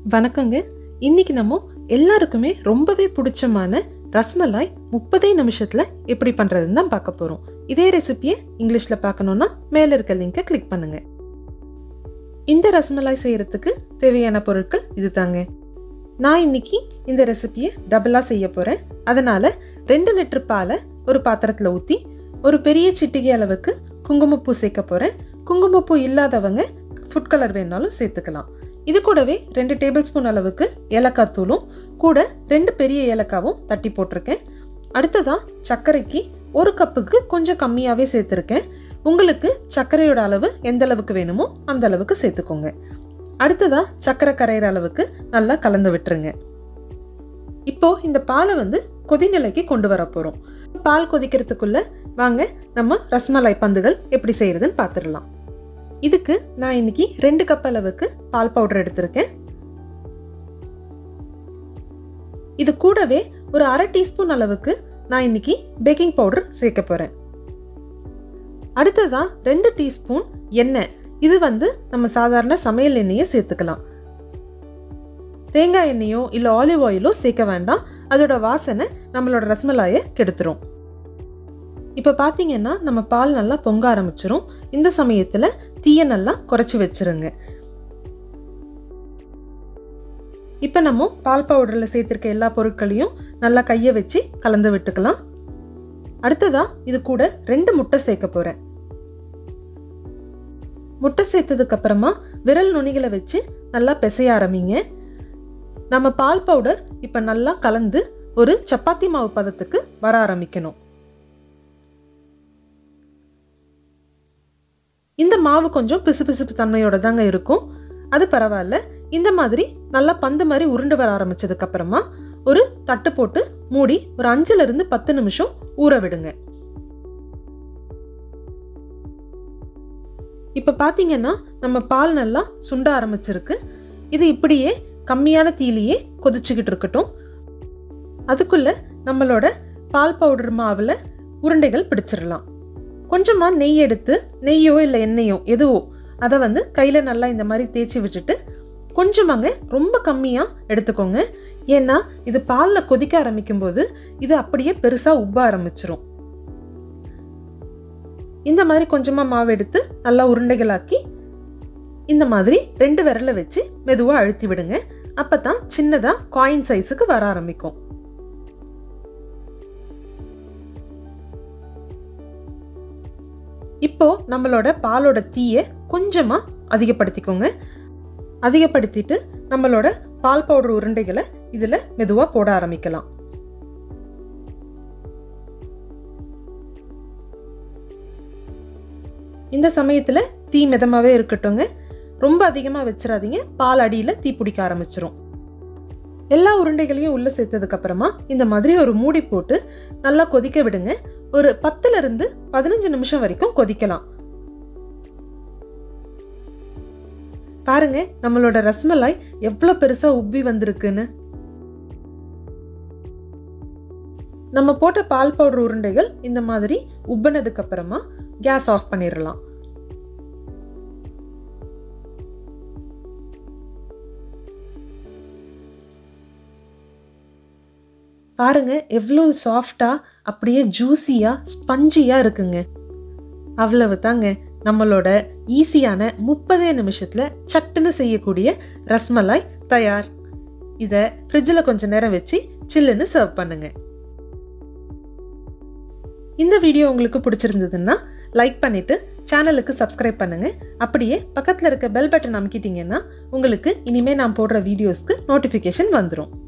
வணக்கங்க இன்னைக்கு நம்ம எல்லாருக்குமே ரொம்பவே பிடிச்சமான ரஸ்மலாய் முப்பதே நிமிஷத்துல எப்படி பண்றதுன்னு தான் பார்க்க போறோம் இதே ரெசிபியை இங்கிலீஷ்ல பார்க்கணும்னா மேல இருக்க லிங்கை கிளிக் பண்ணுங்க இந்த ரஸ்மலாய் செய்யறதுக்கு தேவையான பொருட்கள் இதுதாங்க நான் இன்னைக்கு இந்த ரெசிபியை டபுளா செய்ய போறேன் அதனால ரெண்டு லிட்டர் பாலை ஒரு பாத்திரத்துல ஊத்தி ஒரு பெரிய சிட்டிகை அளவுக்கு குங்குமப்பூ சேர்க்க போறேன் குங்குமப்பூ இல்லாதவங்க ஃபுட் கலர் வேணாலும் சேர்த்துக்கலாம் இது கூடவே ரெண்டு டேபிள் ஸ்பூன் அளவுக்கு ஏலக்காய் தூளும் கூட ரெண்டு பெரிய ஏலக்காவும் தட்டி போட்டிருக்கேன் அடுத்ததா சர்க்கரைக்கு ஒரு கப்புக்கு கொஞ்சம் கம்மியாகவே சேர்த்துருக்கேன் உங்களுக்கு சர்க்கரையோட அளவு எந்த அளவுக்கு வேணுமோ அந்த அளவுக்கு சேர்த்துக்கோங்க அடுத்ததா சர்க்கரை கரையிற அளவுக்கு நல்லா கலந்து விட்டுருங்க இப்போ இந்த பாலை வந்து கொதிநிலைக்கு கொண்டு வர போறோம் பால் கொதிக்கிறதுக்குள்ள வாங்க நம்ம ரஸ்மலாய் பந்துகள் எப்படி செய்யறதுன்னு பார்த்துடலாம் இதுக்கு நான் இன்னைக்கு ரெண்டு கப் அளவுக்கு பால் பவுடர் எடுத்திருக்கேன் இது கூடவே ஒரு அரை டீஸ்பூன் அளவுக்கு நான் இன்னைக்கு பேக்கிங் பவுடர் சேர்க்க போறேன் அடுத்ததா ரெண்டு டீஸ்பூன் எண்ணெய் இது வந்து நம்ம சாதாரண சமையல் எண்ணெயை சேர்த்துக்கலாம் தேங்காய் எண்ணெயோ இல்லை ஆலிவ் ஆயிலோ சேர்க்க வேண்டாம் அதோட வாசனை நம்மளோட ரசமலாயை கெடுத்துரும் இப்போ பார்த்தீங்கன்னா நம்ம பால் நல்லா பொங்க ஆரம்பிச்சிரும் இந்த சமயத்தில் தீயை நல்லா குறைச்சி வச்சிருங்க இப்போ நம்ம பால் பவுடரில் சேர்த்துருக்க எல்லா பொருட்களையும் நல்லா கையை வச்சு கலந்து விட்டுக்கலாம் அடுத்ததா இது கூட ரெண்டு முட்டை சேர்க்க போகிறேன் முட்டை சேர்த்ததுக்கு அப்புறமா விரல் நுனிகளை வச்சு நல்லா பிசைய ஆரம்பிங்க நம்ம பால் பவுடர் இப்போ நல்லா கலந்து ஒரு சப்பாத்தி மாவு பதத்துக்கு வர ஆரம்பிக்கணும் இந்த மாவு கொஞ்சம் பிசுபிசுப்பு தன்மையோட தாங்க இருக்கும் அது பரவாயில்ல இந்த மாதிரி நல்லா பந்து மாதிரி உருண்டு வர ஆரம்பிச்சதுக்கு அப்புறமா ஒரு தட்டு போட்டு மூடி ஒரு அஞ்சுல இருந்து பத்து நிமிஷம் ஊற விடுங்க இப்ப பாத்தீங்கன்னா நம்ம பால் நல்லா சுண்ட ஆரம்பிச்சிருக்கு இது இப்படியே கம்மியான தீலியே கொதிச்சுக்கிட்டு இருக்கட்டும் அதுக்குள்ள நம்மளோட பால் பவுடர் மாவுல உருண்டைகள் பிடிச்சிடலாம் கொஞ்சமா நெய் எடுத்து நெய்யோ இல்லை எண்ணெயோ எதுவோ அதை வந்து கையில நல்லா இந்த மாதிரி தேய்ச்சி விட்டுட்டு கொஞ்சமாங்க ரொம்ப கம்மியா எடுத்துக்கோங்க ஏன்னா இது பால்ல கொதிக்க ஆரம்பிக்கும் போது இது அப்படியே பெருசா உப்ப ஆரம்பிச்சிரும் இந்த மாதிரி கொஞ்சமா மாவு எடுத்து நல்லா உருண்டைகளாக்கி இந்த மாதிரி ரெண்டு விரல வச்சு மெதுவா அழுத்தி விடுங்க அப்பதான் சின்னதா காயின் சைஸுக்கு வர ஆரம்பிக்கும் இப்போ நம்மளோட பாலோட தீயை கொஞ்சமா அதிகப்படுத்திக்கோங்க அதிகப்படுத்திட்டு நம்மளோட பால் பவுடர் உருண்டைகளை இதுல மெதுவா போட ஆரம்பிக்கலாம் இந்த சமயத்துல தீ மிதமாவே இருக்கட்டுங்க ரொம்ப அதிகமா வச்சிடாதீங்க பால் அடியில தீ பிடிக்க ஆரம்பிச்சிரும் எல்லா உருண்டைகளையும் உள்ள சேர்த்ததுக்கு அப்புறமா இந்த மாதிரி ஒரு மூடி போட்டு நல்லா கொதிக்க விடுங்க ஒரு பத்துல இருந்து பதினஞ்சு நிமிஷம் வரைக்கும் கொதிக்கலாம் பாருங்க நம்மளோட ரஸ்மலாய் எவ்வளவு பெருசா உப்பி வந்திருக்குன்னு நம்ம போட்ட பால் பவுடர் உருண்டைகள் இந்த மாதிரி உப்பினதுக்கு அப்புறமா கேஸ் ஆஃப் பண்ணிடலாம் பாருங்க எவ்வளோ சாஃப்டா அப்படியே ஜூஸியா ஸ்பஞ்சியா இருக்குங்க அவ்வளவு தாங்க நம்மளோட ஈஸியான முப்பதே நிமிஷத்துல சட்டுன்னு செய்யக்கூடிய ரஸ்மலாய் தயார் இதை ஃப்ரிட்ஜில் கொஞ்ச நேரம் வச்சு சில்லுன்னு சர்வ் பண்ணுங்க இந்த வீடியோ உங்களுக்கு பிடிச்சிருந்ததுன்னா லைக் பண்ணிட்டு சேனலுக்கு சப்ஸ்கிரைப் பண்ணுங்க அப்படியே பக்கத்தில் இருக்க பெல் பட்டன் அமுக்கிட்டீங்கன்னா உங்களுக்கு இனிமே நான் போடுற வீடியோஸ்க்கு நோட்டிஃபிகேஷன் வந்துடும்